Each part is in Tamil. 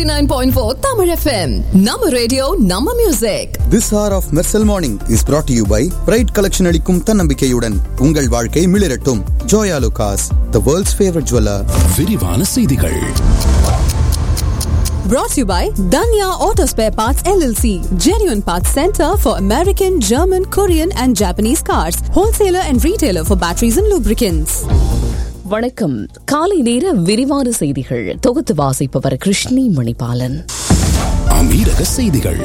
89.4 Tamil FM. நம்ம ரேடியோ நம்ம music This hour of Mersal Morning is brought to you by Pride Collection அளிக்கும் தன்னம்பிக்கையுடன் உங்கள் வாழ்க்கை மிளிரட்டும் Joya லுகாஸ் the world's favorite jeweler விரிவான செய்திகள் brought to you by Danya Auto Spare Parts LLC. Genuine Parts Center for American, German, Korean and Japanese cars. Wholesaler and retailer for batteries and lubricants. வணக்கம் காலை நேர விரிவான செய்திகள் தொகுத்து வாசிப்பவர் கிருஷ்ணி மணிபாலன் அமீரக செய்திகள்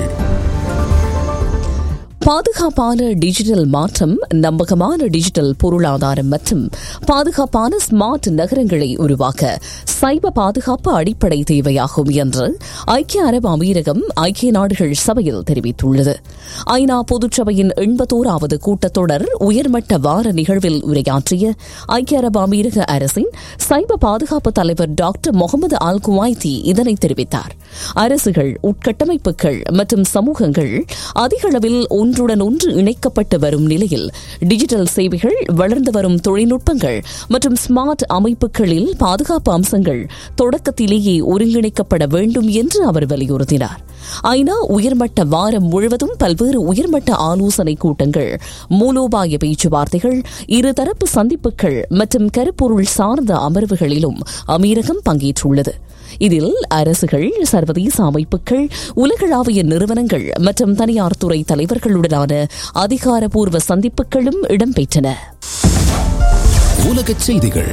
பாதுகாப்பான டிஜிட்டல் மாற்றம் நம்பகமான டிஜிட்டல் பொருளாதாரம் மற்றும் பாதுகாப்பான ஸ்மார்ட் நகரங்களை உருவாக்க சைப பாதுகாப்பு அடிப்படை தேவையாகும் என்று ஐக்கிய அரபு அமீரகம் ஐக்கிய நாடுகள் சபையில் தெரிவித்துள்ளது ஐநா பொதுச்சபையின் எண்பத்தோராவது கூட்டத்தொடர் உயர்மட்ட வார நிகழ்வில் உரையாற்றிய ஐக்கிய அரபு அமீரக அரசின் சைப பாதுகாப்பு தலைவர் டாக்டர் முகமது அல் குவாய்தி இதனை தெரிவித்தார் அரசுகள் உட்கட்டமைப்புகள் மற்றும் சமூகங்கள் அதிக அளவில் ஒன்றுடன் ஒன்று இணைக்கப்பட்டு வரும் நிலையில் டிஜிட்டல் சேவைகள் வளர்ந்து வரும் தொழில்நுட்பங்கள் மற்றும் ஸ்மார்ட் அமைப்புகளில் பாதுகாப்பு அம்சங்கள் தொடக்கத்திலேயே ஒருங்கிணைக்கப்பட வேண்டும் என்று அவர் வலியுறுத்தினார் ஐநா உயர்மட்ட வாரம் முழுவதும் பல்வேறு உயர்மட்ட ஆலோசனை கூட்டங்கள் மூலோபாய பேச்சுவார்த்தைகள் இருதரப்பு சந்திப்புகள் மற்றும் கருப்பொருள் சார்ந்த அமர்வுகளிலும் அமீரகம் பங்கேற்றுள்ளது இதில் அரசுகள் சர்வதேச அமைப்புகள் உலகளாவிய நிறுவனங்கள் மற்றும் தனியார் துறை தலைவர்களுடனான அதிகாரப்பூர்வ சந்திப்புகளும் இடம்பெற்றன உலகச் செய்திகள்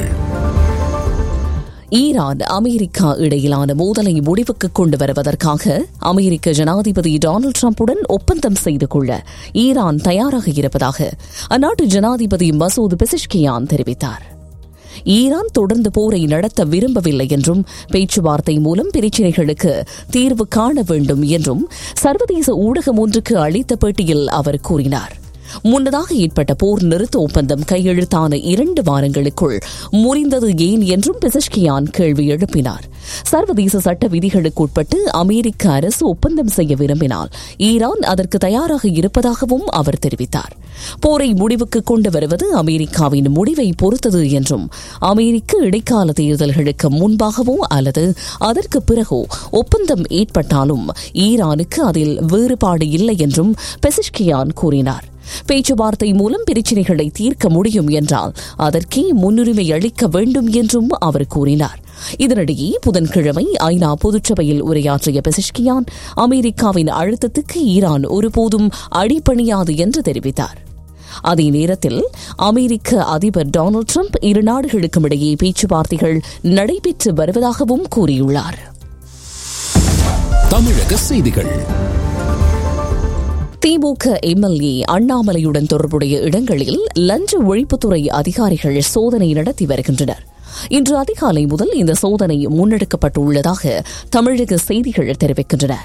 ஈரான் அமெரிக்கா இடையிலான மோதலை முடிவுக்கு கொண்டு வருவதற்காக அமெரிக்க ஜனாதிபதி டொனால்டு டிரம்புடன் ஒப்பந்தம் செய்து கொள்ள ஈரான் தயாராக இருப்பதாக அந்நாட்டு ஜனாதிபதி மசூத் பெசிஷ்கியான் தெரிவித்தார் ஈரான் தொடர்ந்து போரை நடத்த விரும்பவில்லை என்றும் பேச்சுவார்த்தை மூலம் பிரச்சினைகளுக்கு தீர்வு காண வேண்டும் என்றும் சர்வதேச ஊடகம் ஒன்றுக்கு அளித்த பேட்டியில் அவர் கூறினார் முன்னதாக ஏற்பட்ட போர் நிறுத்த ஒப்பந்தம் கையெழுத்தான இரண்டு வாரங்களுக்குள் முறிந்தது ஏன் என்றும் பெசஷ்கியான் கேள்வி எழுப்பினார் சர்வதேச சட்ட விதிகளுக்கு உட்பட்டு அமெரிக்க அரசு ஒப்பந்தம் செய்ய விரும்பினால் ஈரான் அதற்கு தயாராக இருப்பதாகவும் அவர் தெரிவித்தார் போரை முடிவுக்கு கொண்டு வருவது அமெரிக்காவின் முடிவை பொறுத்தது என்றும் அமெரிக்க இடைக்கால தேர்தல்களுக்கு முன்பாகவோ அல்லது அதற்கு பிறகோ ஒப்பந்தம் ஏற்பட்டாலும் ஈரானுக்கு அதில் வேறுபாடு இல்லை என்றும் பெசிஷ்கியான் கூறினார் பேச்சுவார்த்தை மூலம் பிரச்சினைகளை தீர்க்க முடியும் என்றால் அதற்கே முன்னுரிமை அளிக்க வேண்டும் என்றும் அவர் கூறினார் இதனிடையே புதன்கிழமை ஐநா பொதுச்சபையில் உரையாற்றிய பெசிஷ்கியான் அமெரிக்காவின் அழுத்தத்துக்கு ஈரான் ஒருபோதும் அடிபணியாது என்று தெரிவித்தார் அதே நேரத்தில் அமெரிக்க அதிபர் டொனால்டு டிரம்ப் இரு நாடுகளுக்கும் இடையே பேச்சுவார்த்தைகள் நடைபெற்று வருவதாகவும் கூறியுள்ளார் தமிழக செய்திகள் திமுக எம்எல்ஏ அண்ணாமலையுடன் தொடர்புடைய இடங்களில் லஞ்ச ஒழிப்புத்துறை அதிகாரிகள் சோதனை நடத்தி வருகின்றனர் இன்று அதிகாலை முதல் இந்த சோதனை முன்னெடுக்கப்பட்டுள்ளதாக தமிழக செய்திகள் தெரிவிக்கின்றன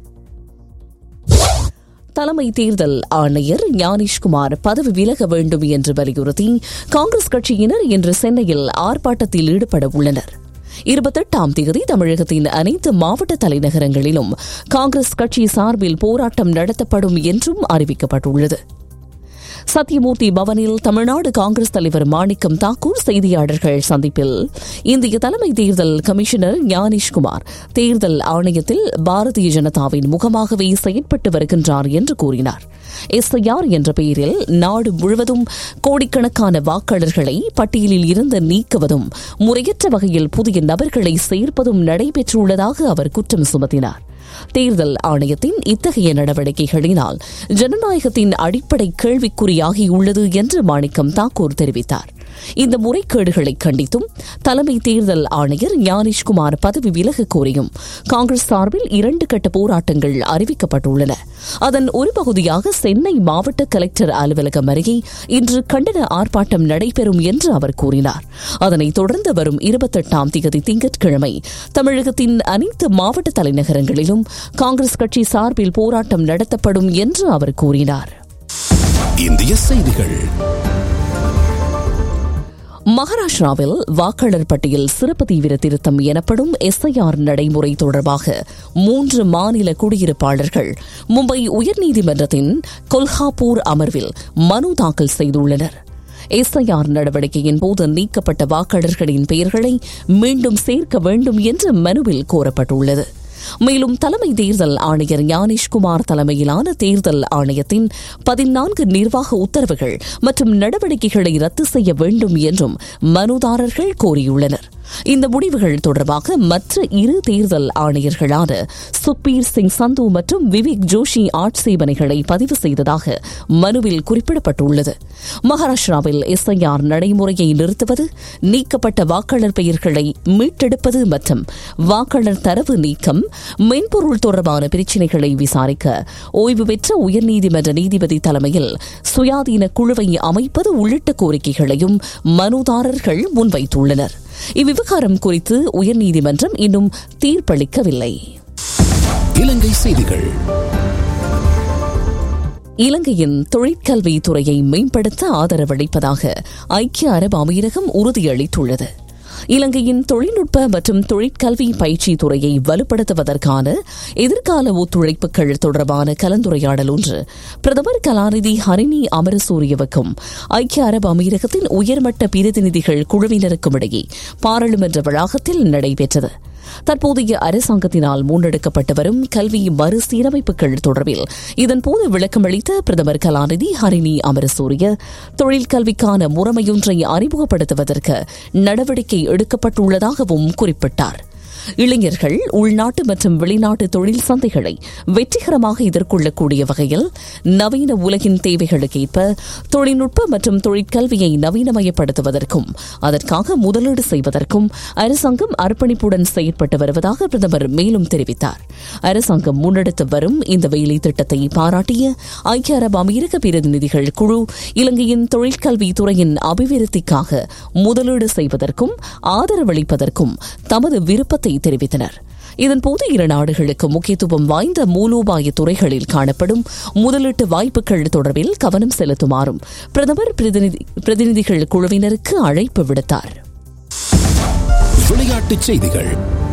தலைமை தேர்தல் ஆணையர் ஞானேஷ்குமார் பதவி விலக வேண்டும் என்று வலியுறுத்தி காங்கிரஸ் கட்சியினர் இன்று சென்னையில் ஆர்ப்பாட்டத்தில் ஈடுபட உள்ளனர் இருபத்தெட்டாம் தேதி தமிழகத்தின் அனைத்து மாவட்ட தலைநகரங்களிலும் காங்கிரஸ் கட்சி சார்பில் போராட்டம் நடத்தப்படும் என்றும் அறிவிக்கப்பட்டுள்ளது சத்யமூர்த்தி பவனில் தமிழ்நாடு காங்கிரஸ் தலைவர் மாணிக்கம் தாக்கூர் செய்தியாளர்கள் சந்திப்பில் இந்திய தலைமை தேர்தல் கமிஷனர் ஞானேஷ்குமார் தேர்தல் ஆணையத்தில் பாரதிய ஜனதாவின் முகமாகவே செயற்பட்டு வருகின்றார் என்று கூறினார் எஸ்ஐஆர் என்ற பெயரில் நாடு முழுவதும் கோடிக்கணக்கான வாக்காளர்களை பட்டியலில் இருந்து நீக்குவதும் முறையற்ற வகையில் புதிய நபர்களை சேர்ப்பதும் நடைபெற்றுள்ளதாக அவர் குற்றம் சுமத்தினார் தேர்தல் ஆணையத்தின் இத்தகைய நடவடிக்கைகளினால் ஜனநாயகத்தின் அடிப்படை கேள்விக்குறியாகியுள்ளது என்று மாணிக்கம் தாக்கூர் தெரிவித்தார் இந்த முறைகேடுகளை கண்டித்தும் தலைமை தேர்தல் ஆணையர் ஞானேஷ்குமார் பதவி விலக கோரியும் காங்கிரஸ் சார்பில் இரண்டு கட்ட போராட்டங்கள் அறிவிக்கப்பட்டுள்ளன அதன் ஒரு பகுதியாக சென்னை மாவட்ட கலெக்டர் அலுவலகம் அருகே இன்று கண்டன ஆர்ப்பாட்டம் நடைபெறும் என்று அவர் கூறினார் அதனைத் தொடர்ந்து வரும் இருபத்தெட்டாம் தேதி திங்கட்கிழமை தமிழகத்தின் அனைத்து மாவட்ட தலைநகரங்களிலும் காங்கிரஸ் கட்சி சார்பில் போராட்டம் நடத்தப்படும் என்று அவர் கூறினார் இந்திய செய்திகள் மகாராஷ்டிராவில் வாக்காளர் பட்டியல் சிறப்பு தீவிர திருத்தம் எனப்படும் எஸ்ஐஆர் நடைமுறை தொடர்பாக மூன்று மாநில குடியிருப்பாளர்கள் மும்பை உயர்நீதிமன்றத்தின் கொல்ஹாப்பூர் அமர்வில் மனு தாக்கல் செய்துள்ளனர் எஸ்ஐஆர் நடவடிக்கையின் போது நீக்கப்பட்ட வாக்காளர்களின் பெயர்களை மீண்டும் சேர்க்க வேண்டும் என்று மனுவில் கோரப்பட்டுள்ளது மேலும் தலைமை தேர்தல் ஆணையர் ஞானேஷ்குமார் தலைமையிலான தேர்தல் ஆணையத்தின் பதினான்கு நிர்வாக உத்தரவுகள் மற்றும் நடவடிக்கைகளை ரத்து செய்ய வேண்டும் என்றும் மனுதாரர்கள் கோரியுள்ளனர் இந்த முடிவுகள் தொடர்பாக மற்ற இரு தேர்தல் ஆணையர்களான சுப்பீர் சிங் சந்து மற்றும் விவேக் ஜோஷி ஆட்சேபனைகளை பதிவு செய்ததாக மனுவில் குறிப்பிடப்பட்டுள்ளது மகாராஷ்டிராவில் எஸ்ஐஆர் நடைமுறையை நிறுத்துவது நீக்கப்பட்ட வாக்காளர் பெயர்களை மீட்டெடுப்பது மற்றும் வாக்காளர் தரவு நீக்கம் மென்பொருள் தொடர்பான பிரச்சினைகளை விசாரிக்க ஓய்வு பெற்ற உயர்நீதிமன்ற நீதிபதி தலைமையில் சுயாதீன குழுவை அமைப்பது உள்ளிட்ட கோரிக்கைகளையும் மனுதாரர்கள் முன்வைத்துள்ளனர் இவ்விவகாரம் குறித்து உயர்நீதிமன்றம் இன்னும் தீர்ப்பளிக்கவில்லை இலங்கை செய்திகள் இலங்கையின் தொழிற்கல்வி துறையை மேம்படுத்த ஆதரவளிப்பதாக ஐக்கிய அரபு அமீரகம் உறுதியளித்துள்ளது இலங்கையின் தொழில்நுட்ப மற்றும் தொழிற்கல்வி பயிற்சி துறையை வலுப்படுத்துவதற்கான எதிர்கால ஒத்துழைப்புகள் தொடர்பான கலந்துரையாடல் ஒன்று பிரதமர் கலாநிதி ஹரிணி அமரசூரியவுக்கும் ஐக்கிய அரபு அமீரகத்தின் உயர்மட்ட பிரதிநிதிகள் குழுவினருக்கும் இடையே பாராளுமன்ற வளாகத்தில் நடைபெற்றது தற்போதைய அரசாங்கத்தினால் முன்னெடுக்கப்பட்டு வரும் கல்வி மறுசீரமைப்புகள் தொடர்பில் இதன்போது விளக்கமளித்த பிரதமர் கலாநிதி ஹரிணி அமரசூரிய தொழில் கல்விக்கான முறைமையொன்றை அறிமுகப்படுத்துவதற்கு நடவடிக்கை எடுக்கப்பட்டுள்ளதாகவும் குறிப்பிட்டார் இளைஞர்கள் உள்நாட்டு மற்றும் வெளிநாட்டு தொழில் சந்தைகளை வெற்றிகரமாக எதிர்கொள்ளக்கூடிய வகையில் நவீன உலகின் தேவைகளுக்கேற்ப தொழில்நுட்ப மற்றும் தொழிற்கல்வியை நவீனமயப்படுத்துவதற்கும் அதற்காக முதலீடு செய்வதற்கும் அரசாங்கம் அர்ப்பணிப்புடன் செயற்பட்டு வருவதாக பிரதமர் மேலும் தெரிவித்தார் அரசாங்கம் முன்னெடுத்து வரும் இந்த வேலை திட்டத்தை பாராட்டிய ஐக்கிய அரபு அமீரக பிரதிநிதிகள் குழு இலங்கையின் தொழிற்கல்வி துறையின் அபிவிருத்திக்காக முதலீடு செய்வதற்கும் ஆதரவளிப்பதற்கும் தமது விருப்பத்தை தெரிவித்தனர் இதன்போது இரு நாடுகளுக்கு முக்கியத்துவம் வாய்ந்த மூலோபாய துறைகளில் காணப்படும் முதலீட்டு வாய்ப்புகள் தொடர்பில் கவனம் செலுத்துமாறும் பிரதமர் பிரதிநிதிகள் குழுவினருக்கு அழைப்பு விடுத்தார் விளையாட்டுச் செய்திகள்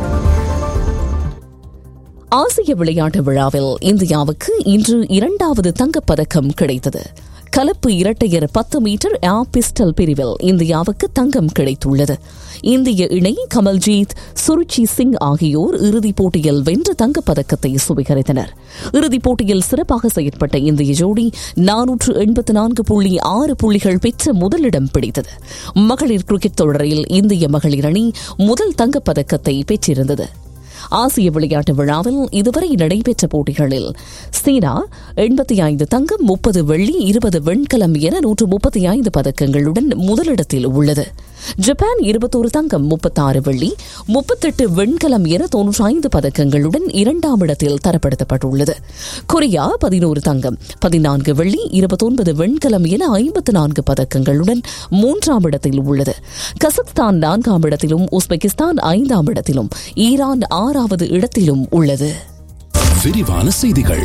ஆசிய விளையாட்டு விழாவில் இந்தியாவுக்கு இன்று இரண்டாவது தங்கப்பதக்கம் கிடைத்தது கலப்பு இரட்டையர் பத்து மீட்டர் ஏர் பிஸ்டல் பிரிவில் இந்தியாவுக்கு தங்கம் கிடைத்துள்ளது இந்திய இணை கமல்ஜீத் சுருச்சி சிங் ஆகியோர் இறுதிப் போட்டியில் வென்ற தங்கப்பதக்கத்தை சுவீகரித்தனர் இறுதிப் போட்டியில் சிறப்பாக செயற்பட்ட இந்திய ஜோடி நானூற்று எண்பத்து நான்கு புள்ளி ஆறு புள்ளிகள் பெற்ற முதலிடம் பிடித்தது மகளிர் கிரிக்கெட் தொடரில் இந்திய மகளிர் அணி முதல் தங்கப்பதக்கத்தை பெற்றிருந்தது ஆசிய விளையாட்டு விழாவில் இதுவரை நடைபெற்ற போட்டிகளில் சீனா எண்பத்தி ஐந்து தங்கம் முப்பது வெள்ளி இருபது வெண்கலம் என நூற்று முப்பத்தி ஐந்து பதக்கங்களுடன் முதலிடத்தில் உள்ளது ஜப்பான் இருபத்தோரு தங்கம் முப்பத்தாறு வெள்ளி முப்பத்தெட்டு வெண்கலம் என தொன்னூற்றி ஐந்து பதக்கங்களுடன் இரண்டாம் இடத்தில் தரப்படுத்தப்பட்டுள்ளது கொரியா பதினோரு தங்கம் பதினான்கு வெள்ளி இருபத்தொன்பது வெண்கலம் என ஐம்பத்து நான்கு பதக்கங்களுடன் மூன்றாம் இடத்தில் உள்ளது கசக்ஸ்தான் நான்காம் இடத்திலும் உஸ்பெகிஸ்தான் ஐந்தாம் இடத்திலும் ஈரான் ஆறாவது இடத்திலும் உள்ளது விரிவான செய்திகள்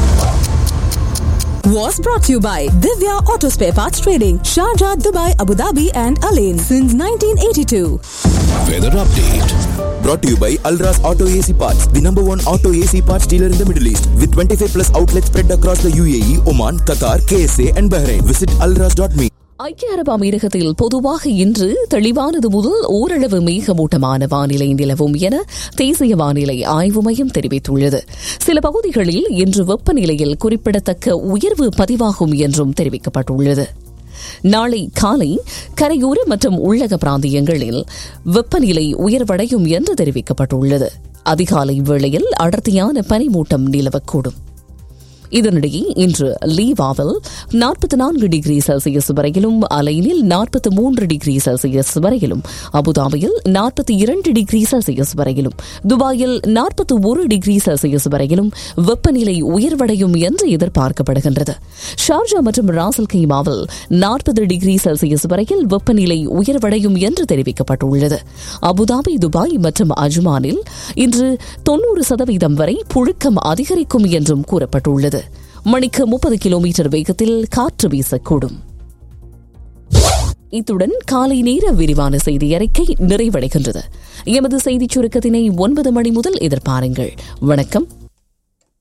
Was brought to you by Divya Auto Spare Parts Trading, Sharjah, Dubai, Abu Dhabi, and Alain since 1982. Weather update Brought to you by Alras Auto AC Parts, the number one auto AC parts dealer in the Middle East, with 25 plus outlets spread across the UAE, Oman, Qatar, KSA, and Bahrain. Visit alras.me. ஐக்கிய அரபு அமீரகத்தில் பொதுவாக இன்று தெளிவானது முதல் ஓரளவு மேகமூட்டமான வானிலை நிலவும் என தேசிய வானிலை ஆய்வு மையம் தெரிவித்துள்ளது சில பகுதிகளில் இன்று வெப்பநிலையில் குறிப்பிடத்தக்க உயர்வு பதிவாகும் என்றும் தெரிவிக்கப்பட்டுள்ளது நாளை காலை கரையோர மற்றும் உள்ளக பிராந்தியங்களில் வெப்பநிலை உயர்வடையும் என்று தெரிவிக்கப்பட்டுள்ளது அதிகாலை வேளையில் அடர்த்தியான பனிமூட்டம் நிலவக்கூடும் இதனிடையே இன்று லீவாவில் நாற்பத்தி நான்கு டிகிரி செல்சியஸ் வரையிலும் அலைனில் நாற்பத்தி மூன்று டிகிரி செல்சியஸ் வரையிலும் அபுதாபியில் நாற்பத்தி இரண்டு டிகிரி செல்சியஸ் வரையிலும் துபாயில் நாற்பத்தி ஒரு டிகிரி செல்சியஸ் வரையிலும் வெப்பநிலை உயர்வடையும் என்று எதிர்பார்க்கப்படுகின்றது ஷார்ஜா மற்றும் ராசல் கைமாவில் நாற்பது டிகிரி செல்சியஸ் வரையில் வெப்பநிலை உயர்வடையும் என்று தெரிவிக்கப்பட்டுள்ளது அபுதாபி துபாய் மற்றும் அஜ்மானில் இன்று தொன்னூறு சதவீதம் வரை புழுக்கம் அதிகரிக்கும் என்றும் கூறப்பட்டுள்ளது மணிக்கு முப்பது கிலோமீட்டர் வேகத்தில் காற்று வீசக்கூடும் இத்துடன் காலை நேர விரிவான செய்தி அறிக்கை நிறைவடைகின்றது எமது செய்திச் சுருக்கத்தினை ஒன்பது மணி முதல் எதிர்பாருங்கள் வணக்கம்